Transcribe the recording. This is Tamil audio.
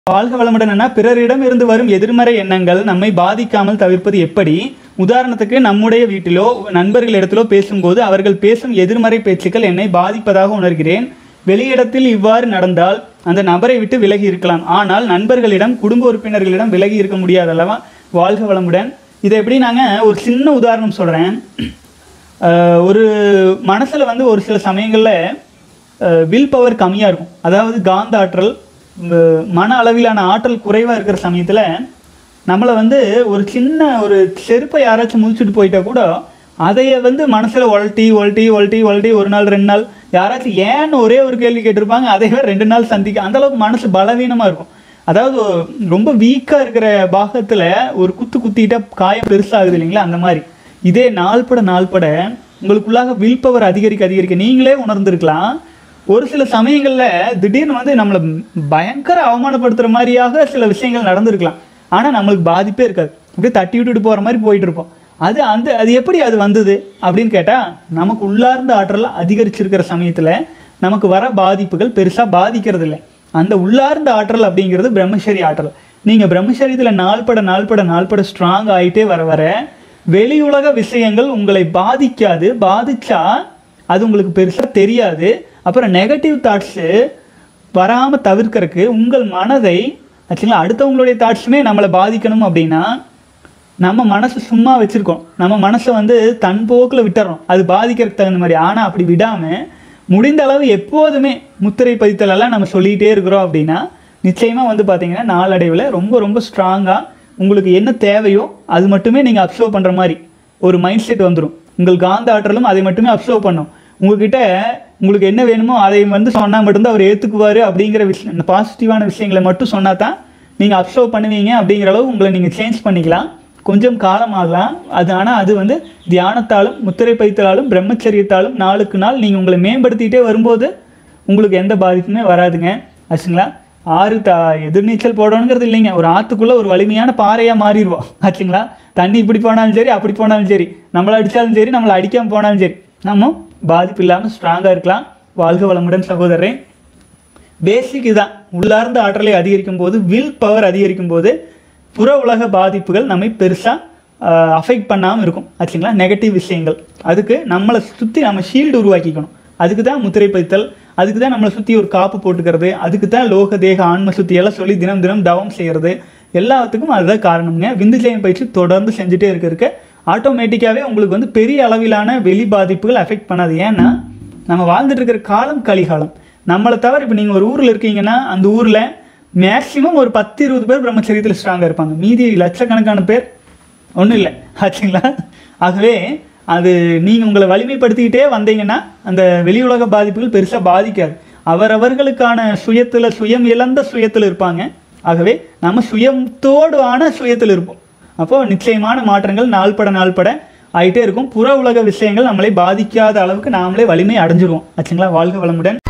வாழ்க வளமுடன் என்ன பிறரிடம் இருந்து வரும் எதிர்மறை எண்ணங்கள் நம்மை பாதிக்காமல் தவிர்ப்பது எப்படி உதாரணத்துக்கு நம்முடைய வீட்டிலோ நண்பர்களிடத்திலோ பேசும்போது அவர்கள் பேசும் எதிர்மறை பேச்சுக்கள் என்னை பாதிப்பதாக உணர்கிறேன் வெளியிடத்தில் இவ்வாறு நடந்தால் அந்த நபரை விட்டு விலகி இருக்கலாம் ஆனால் நண்பர்களிடம் குடும்ப உறுப்பினர்களிடம் விலகி இருக்க முடியாது அல்லவா வாழ்க வளமுடன் இதை எப்படி நாங்கள் ஒரு சின்ன உதாரணம் சொல்கிறேன் ஒரு மனசில் வந்து ஒரு சில சமயங்களில் வில் பவர் கம்மியாக இருக்கும் அதாவது காந்த ஆற்றல் அஹ், மன அளவிலான ஆற்றல் குறைவாக இருக்கிற சமயத்தில் நம்மளை வந்து ஒரு சின்ன ஒரு செருப்பை யாராச்சும் முடிச்சுட்டு போயிட்டா கூட அதைய வந்து மனசில் ஒழட்டி ஒழட்டி ஒழட்டி ஒழட்டி ஒரு நாள் ரெண்டு நாள் யாராச்சும் ஏன்னு ஒரே ஒரு கேள்வி கேட்டிருப்பாங்க அதைவே ரெண்டு நாள் சந்திக்க அந்த அளவுக்கு மனசு பலவீனமாக இருக்கும் அதாவது ரொம்ப வீக்காக இருக்கிற பாகத்தில் ஒரு குத்து குத்திட்டா காயம் பெருசாகுது இல்லைங்களா அந்த மாதிரி இதே நாள்பட நாள்பட உங்களுக்குள்ளாக வில் பவர் அதிகரிக்க அதிகரிக்க நீங்களே உணர்ந்திருக்கலாம் ஒரு சில சமயங்களில் திடீர்னு வந்து நம்மளை பயங்கர அவமானப்படுத்துகிற மாதிரியாக சில விஷயங்கள் நடந்திருக்கலாம் ஆனால் நம்மளுக்கு பாதிப்பே இருக்காது அப்படியே தட்டி விட்டுட்டு போகிற மாதிரி போயிட்டு இருப்போம் அது அந்த அது எப்படி அது வந்தது அப்படின்னு கேட்டால் நமக்கு உள்ளார்ந்த ஆற்றல் அதிகரிச்சிருக்கிற சமயத்தில் நமக்கு வர பாதிப்புகள் பெருசாக பாதிக்கிறது இல்லை அந்த உள்ளார்ந்த ஆற்றல் அப்படிங்கிறது பிரம்மச்சரி ஆற்றல் நீங்கள் பிரம்மச்சரியத்தில் நாள்பட நாள்பட நாள்பட ஸ்ட்ராங் ஆகிட்டே வர வர வெளியுலக விஷயங்கள் உங்களை பாதிக்காது பாதிச்சா அது உங்களுக்கு பெருசாக தெரியாது அப்புறம் நெகட்டிவ் தாட்ஸு வராமல் தவிர்க்கறதுக்கு உங்கள் மனதை ஆக்சுவலாக அடுத்தவங்களுடைய தாட்ஸுமே நம்மளை பாதிக்கணும் அப்படின்னா நம்ம மனசு சும்மா வச்சுருக்கோம் நம்ம மனசை வந்து தன் போக்கில் விட்டுறோம் அது பாதிக்கிறதுக்கு தகுந்த மாதிரி ஆனால் அப்படி விடாமல் முடிந்த அளவு எப்போதுமே முத்திரை பதித்தலெல்லாம் நம்ம சொல்லிகிட்டே இருக்கிறோம் அப்படின்னா நிச்சயமாக வந்து பார்த்தீங்கன்னா நாளடைவில் ரொம்ப ரொம்ப ஸ்ட்ராங்காக உங்களுக்கு என்ன தேவையோ அது மட்டுமே நீங்கள் அப்சர்வ் பண்ணுற மாதிரி ஒரு மைண்ட் செட் வந்துடும் உங்கள் காந்த ஆற்றலும் அதை மட்டுமே அப்சர்வ் பண்ணும் உங்ககிட்ட உங்களுக்கு என்ன வேணுமோ அதை வந்து சொன்னால் மட்டும்தான் அவர் ஏற்றுக்குவார் அப்படிங்கிற விஷயம் இந்த பாசிட்டிவான விஷயங்களை மட்டும் சொன்னால் தான் நீங்கள் அப்சர்வ் பண்ணுவீங்க அப்படிங்கிற அளவு உங்களை நீங்கள் சேஞ்ச் பண்ணிக்கலாம் கொஞ்சம் காலம் ஆகலாம் அது ஆனால் அது வந்து தியானத்தாலும் முத்திரை பைத்தலாலும் பிரம்மச்சரியத்தாலும் நாளுக்கு நாள் நீங்கள் உங்களை மேம்படுத்திட்டே வரும்போது உங்களுக்கு எந்த பாதிப்புமே வராதுங்க ஆச்சுங்களா ஆறு த எதிர்நீச்சல் போடணுங்கிறது இல்லைங்க ஒரு ஆற்றுக்குள்ளே ஒரு வலிமையான பாறையாக மாறிடுவோம் ஆச்சுங்களா தண்ணி இப்படி போனாலும் சரி அப்படி போனாலும் சரி நம்மளை அடித்தாலும் சரி நம்மளை அடிக்காமல் போனாலும் சரி நம்ம பாதிப்பு இல்லாமல் ஸ்ட்ராங்காக இருக்கலாம் வாழ்க வளமுடன் சகோதரன் பேசிக் இதுதான் உள்ளார்ந்த ஆற்றலை அதிகரிக்கும் போது வில் பவர் அதிகரிக்கும் போது புற உலக பாதிப்புகள் நம்மை பெருசாக அஃபெக்ட் பண்ணாமல் இருக்கும் ஆச்சுங்களா நெகட்டிவ் விஷயங்கள் அதுக்கு நம்மளை சுற்றி நம்ம ஷீல்டு உருவாக்கிக்கணும் அதுக்கு தான் முத்திரை பதித்தல் அதுக்கு தான் நம்மளை சுற்றி ஒரு காப்பு போட்டுக்கிறது அதுக்கு தான் லோக தேக ஆன்ம சுத்தி எல்லாம் சொல்லி தினம் தினம் தவம் செய்கிறது எல்லாத்துக்கும் அதுதான் காரணம்ங்க விந்து ஜெயம் பயிற்சி தொடர்ந்து செஞ்சுட்டே இருக்க இருக்க ஆட்டோமேட்டிக்காகவே உங்களுக்கு வந்து பெரிய அளவிலான வெளி பாதிப்புகள் அஃபெக்ட் பண்ணாது ஏன்னா நம்ம வாழ்ந்துட்டு இருக்கிற காலம் கலிகாலம் நம்மளை தவிர இப்போ நீங்கள் ஒரு ஊரில் இருக்கீங்கன்னா அந்த ஊரில் மேக்ஸிமம் ஒரு பத்து இருபது பேர் பிரம்மச்சரியத்தில் ஸ்ட்ராங்காக இருப்பாங்க மீதி லட்சக்கணக்கான பேர் ஒன்றும் இல்லை ஆச்சுங்களா ஆகவே அது நீங்கள் உங்களை வலிமைப்படுத்திக்கிட்டே வந்தீங்கன்னா அந்த வெளி உலக பாதிப்புகள் பெருசாக பாதிக்காது அவரவர்களுக்கான சுயத்தில் சுயம் இழந்த சுயத்தில் இருப்பாங்க ஆகவே நம்ம சுயத்தோடு ஆன சுயத்தில் இருப்போம் அப்போது நிச்சயமான மாற்றங்கள் நாள்பட நாள்பட ஆகிட்டே இருக்கும் புற உலக விஷயங்கள் நம்மளை பாதிக்காத அளவுக்கு நாமளே வலிமை அடைஞ்சிருவோம் ஆச்சுங்களா வாழ்க வளமுடன்